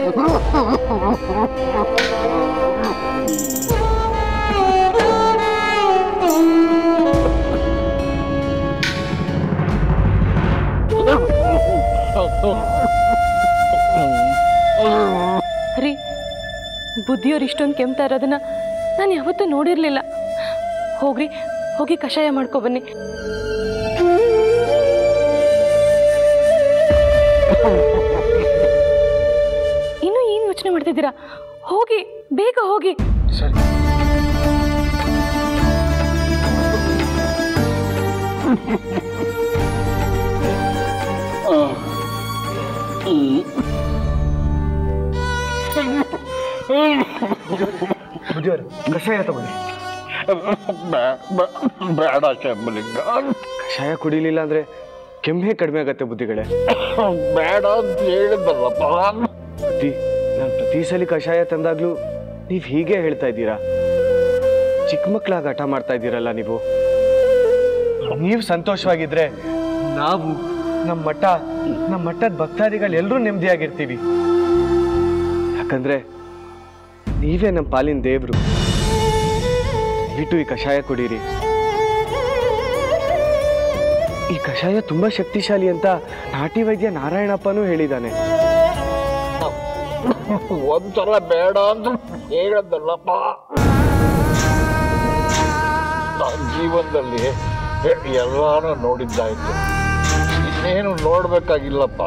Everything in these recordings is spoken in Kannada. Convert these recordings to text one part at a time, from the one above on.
ರೀ ಬುದ್ಧಿಯವ್ರು ಇಷ್ಟೊಂದು ಕೆಮ್ತಾ ಇರೋದನ್ನ ನಾನು ಯಾವತ್ತೂ ನೋಡಿರಲಿಲ್ಲ ಹೋಗ್ರಿ ಹೋಗಿ ಕಷಾಯ ಮಾಡ್ಕೊ ಬನ್ನಿ ಇನ್ನು ಏನು ಯೋಚನೆ ಮಾಡ್ತಿದ್ದೀರಾ ಹೋಗಿ ಬೇಗ ಹೋಗಿ ಸರಿ ಬುದ್ಧಿಯವ್ರೆ ಕಷಾಯ ತಗೊಳ್ಳಿ ಬೇಡ ಶಂಬಲಿಂಗ ಕಷಾಯ ಕುಡಿಲಿಲ್ಲ ಅಂದ್ರೆ ಕೆಮ್ಮೆ ಕಡಿಮೆ ಆಗತ್ತೆ ಬುದ್ಧಿಗಳೇ ಬೇಡ ಅಂತ ಹೇಳಿದ್ದಲ್ಲಪ್ಪ ಬುದ್ಧಿ ನಾನು ಪ್ರತಿ ಸಲ ಕಷಾಯ ತಂದಾಗ್ಲೂ ನೀವು ಹೀಗೆ ಹೇಳ್ತಾ ಇದ್ದೀರಾ ಚಿಕ್ಕ ಮಕ್ಕಳಾಗ ಹಠ ಮಾಡ್ತಾ ಇದ್ದೀರಲ್ಲ ನೀವು ನೀವು ಸಂತೋಷವಾಗಿದ್ರೆ ನಾವು ನಮ್ಮ ಮಠ ನಮ್ಮ ಮಠದ ಭಕ್ತಾದಿಗಳು ಎಲ್ಲರೂ ನೆಮ್ಮದಿಯಾಗಿರ್ತೀವಿ ಯಾಕಂದ್ರೆ ನೀವೇ ನಮ್ಮ ಪಾಲಿನ ದೇವ್ರು ದಯವಿಟ್ಟು ಈ ಕಷಾಯ ಕುಡೀರಿ ಈ ಕಷಾಯ ತುಂಬಾ ಶಕ್ತಿಶಾಲಿ ಅಂತ ನಾಟಿ ವೈದ್ಯ ನಾರಾಯಣಪ್ಪನೂ ಹೇಳಿದ್ದಾನೆ ಒಂದ್ಸಲ ಬೇಡ ಅಂತ ಹೇಳದ್ದಲ್ಲಪ್ಪ ನಾನ್ ಜೀವನದಲ್ಲಿ ಎಲ್ಲಾನು ನೋಡಿದ್ದಾಯ್ತು ಇನ್ನೇನು ನೋಡ್ಬೇಕಾಗಿಲ್ಲಪ್ಪ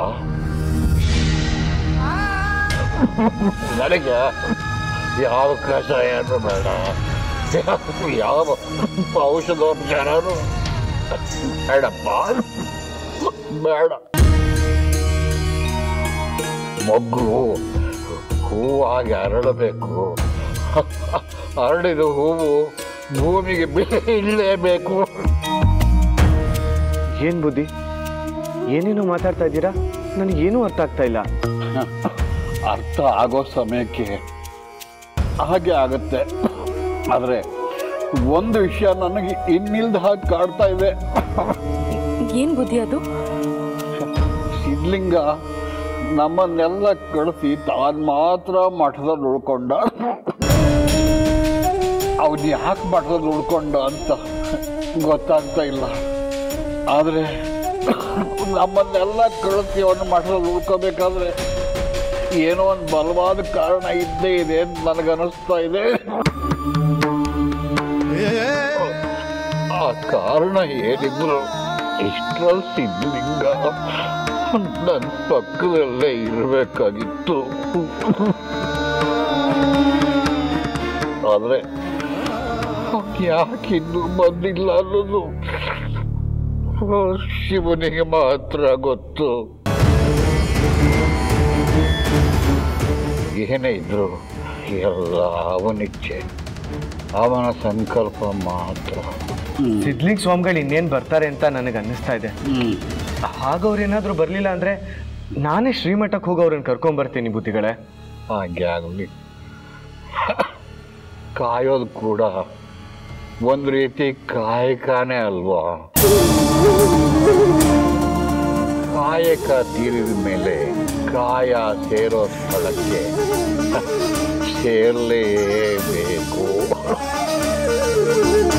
ನನಗೆ ಯಾವ ಕಷಾಯನೂ ಬೇಡ ಯಾವ- ಯಾವ ಔಷಧೋಪಚಾರನು ಬೇಡಪ್ಪ ಬೇಡ ಮೊಗ್ಗು ಹೂವಾಗಿ ಅರಳಬೇಕು ಅರಳಿದ ಹೂವು ಭೂಮಿಗೆ ಬೀಳಲೇಬೇಕು ಏನ್ ಬುದ್ಧಿ ಏನೇನೋ ಮಾತಾಡ್ತಾ ಇದ್ದೀರಾ ನನಗೇನೂ ಅರ್ಥ ಆಗ್ತಾ ಇಲ್ಲ ಅರ್ಥ ಆಗೋ ಸಮಯಕ್ಕೆ ಹಾಗೆ ಆಗುತ್ತೆ ಆದರೆ ಒಂದು ವಿಷಯ ನನಗೆ ಇನ್ನಿಲ್ದ ಹಾಗೆ ಕಾಡ್ತಾ ಇದೆ ಏನು ಬುದ್ಧಿ ಅದು ಸಿದ್ಲಿಂಗ ನಮ್ಮನ್ನೆಲ್ಲ ಕಳಿಸಿ ತಾನು ಮಾತ್ರ ಮಠದಲ್ಲಿ ಉಳ್ಕೊಂಡ ಅವನು ಯಾಕೆ ಮಠದಲ್ಲಿ ಉಳ್ಕೊಂಡ ಅಂತ ಗೊತ್ತಾಗ್ತಾ ಇಲ್ಲ ಆದರೆ ನಮ್ಮನ್ನೆಲ್ಲ ಕಳಿಸಿ ಅವನು ಮಠದಲ್ಲಿ ಉಳ್ಕೋಬೇಕಾದ್ರೆ ಏನೋ ಒಂದು ಬಲವಾದ ಕಾರಣ ಇದ್ದೇ ಇದೆ ಅಂತ ನನಗನ್ನಿಸ್ತಾ ಇದೆ ಆ ಕಾರಣ ಏನಿದ್ರು ಇಷ್ಟರಲ್ಲಿ ಸಿದ್ಧಲಿಂಗ ನನ್ನ ಪಕ್ಕದಲ್ಲೇ ಇರಬೇಕಾಗಿತ್ತು ಆದ್ರೆ ಯಾಕೆ ಇನ್ನೂ ಬಂದಿಲ್ಲ ಅನ್ನೋದು ಶಿವನಿಗೆ ಮಾತ್ರ ಗೊತ್ತು ಏನೇ ಇದ್ರು ಎಲ್ಲ ಅವನಿಚ್ಛೆ ಅವನ ಸಂಕಲ್ಪ ಮಾತ್ರ ಸಿದ್ಲಿಂಗ್ ಸ್ವಾಮಿಗಳು ಇನ್ನೇನ್ ಬರ್ತಾರೆ ಅಂತ ನನಗೆ ಅನ್ನಿಸ್ತಾ ಇದೆ ಹಾಗವ್ರೇನಾದ್ರೂ ಬರ್ಲಿಲ್ಲ ಅಂದ್ರೆ ನಾನೇ ಶ್ರೀಮಠಕ್ಕೆ ಹೋಗಿ ಅವ್ರನ್ನ ಕರ್ಕೊಂಡ್ ಬರ್ತೀನಿ ಬುದ್ಧಿಗಳೇ ಹಾಗೆ ಆಗಲಿ ಕಾಯೋದು ಕೂಡ ಒಂದು ರೀತಿ ಕಾಯಕನೇ ಅಲ್ವಾ ಕಾಯಕ ತೀರಿದ ಮೇಲೆ ಕಾಯ ಸೇರೋ ಸ್ಥಳಕ್ಕೆ ಸೇರಲೇಬೇಕು